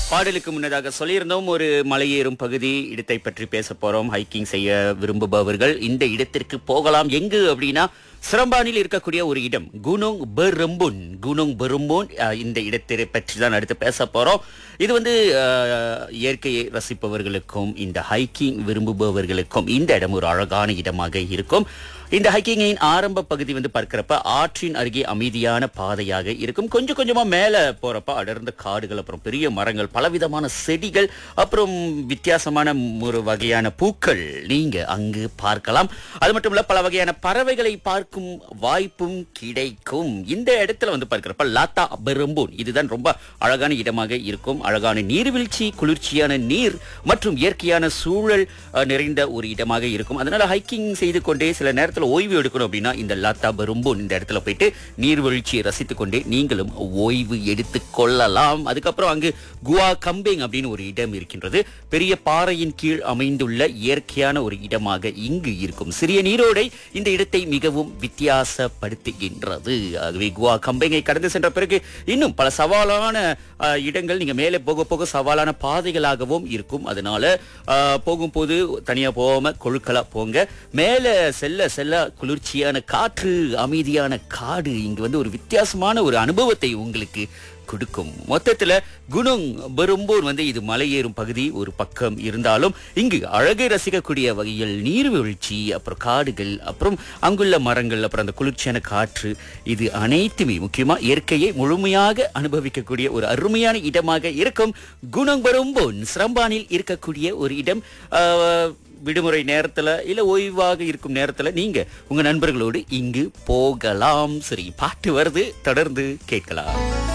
பாடலுக்கு முன்னதாக சொல்லியிருந்தோம் ஒரு மலையேறும் பகுதி இடத்தை பற்றி பேச போறோம் ஹைக்கிங் செய்ய விரும்புபவர்கள் இந்த இடத்திற்கு போகலாம் எங்கு அப்படின்னா சிரம்பானில் இருக்கக்கூடிய ஒரு இடம் குனோங் பெரும்புன் குனோங் பெரும்புன் அஹ், இந்த இடத்தை பற்றி தான் அடுத்து பேச போறோம் இது வந்து அஹ், இயற்கையை ரசிப்பவர்களுக்கும் இந்த ஹைக்கிங் விரும்புபவர்களுக்கும் இந்த இடம் ஒரு அழகான இடமாக இருக்கும் இந்த ஹைக்கிங்கின் ஆரம்ப பகுதி வந்து பார்க்கிறப்ப ஆற்றின் அருகே அமைதியான பாதையாக இருக்கும் கொஞ்சம் கொஞ்சமா மேல போறப்ப அடர்ந்த காடுகள் அப்புறம் பெரிய மரங்கள் பலவிதமான செடிகள் அப்புறம் வித்தியாசமான ஒரு வகையான பூக்கள் நீங்க அங்கு பார்க்கலாம் அது மட்டும் இல்ல பல வகையான பறவைகளை பார்க்கும் வாய்ப்பும் கிடைக்கும் இந்த இடத்துல வந்து பார்க்கிறப்ப லாத்தா பெரும்பூன் இதுதான் ரொம்ப அழகான இடமாக இருக்கும் அழகான நீர்வீழ்ச்சி குளிர்ச்சியான நீர் மற்றும் இயற்கையான சூழல் அஹ், நிறைந்த ஒரு இடமாக இருக்கும் அதனால ஹைக்கிங் செய்து கொண்டே சில நேரத்துல ஓய்வு எடுக்கணும் அப்படின்னா இந்த லாத்தா பெரும்பூன் இந்த இடத்துல போயிட்டு நீர்வீழ்ச்சியை ரசித்துக் கொண்டே நீங்களும் ஓய்வு எடுத்துக் கொள்ளலாம் அதுக்கப்புறம் அங்கு குவா கம்பேங் அப்படின்னு ஒரு இடம் இருக்கின்றது பெரிய பாறையின் கீழ் அமைந்துள்ள இயற்கையான ஒரு இடமாக இங்கு இருக்கும் சிறிய நீரோடை இந்த இடத்தை மிகவும் வித்தியாசப்படுத்துகின்றது ஆகவே குவா கம்பேங்கை கடந்து சென்ற பிறகு இன்னும் பல சவாலான அஹ், இடங்கள் நீங்க மேலே போக போக சவாலான பாதைகளாகவும் இருக்கும் அதனால அஹ், போகும்போது தனியா போகாம கொழுக்களா போங்க மேல செல்ல செல்ல குளிர்ச்சியான காற்று அமைதியான காடு இங்கு வந்து ஒரு வித்தியாசமான ஒரு அனுபவத்தை உங்களுக்கு கொடுக்கும் மொத்தத்துல குணங் பெரும்போர் வந்து இது மலையேறும் பகுதி ஒரு பக்கம் இருந்தாலும் இங்கு அழகை ரசிக்கக்கூடிய வகையில் நீர்வீழ்ச்சி அப்புறம் காடுகள் அப்புறம் அங்குள்ள மரங்கள் அப்புறம் அந்த குளிர்ச்சியான காற்று இது அனைத்துமே முக்கியமா இயற்கையை முழுமையாக அனுபவிக்கக்கூடிய ஒரு அருமையான இடமாக இருக்கும் குணங் பெரும்போன் சிரம்பானில் இருக்கக்கூடிய ஒரு இடம் ஆஹ், விடுமுறை நேரத்துல இல்ல ஓய்வாக இருக்கும் நேரத்துல நீங்க உங்க நண்பர்களோடு இங்கு போகலாம் சரி பாட்டு வருது தொடர்ந்து கேட்கலாம்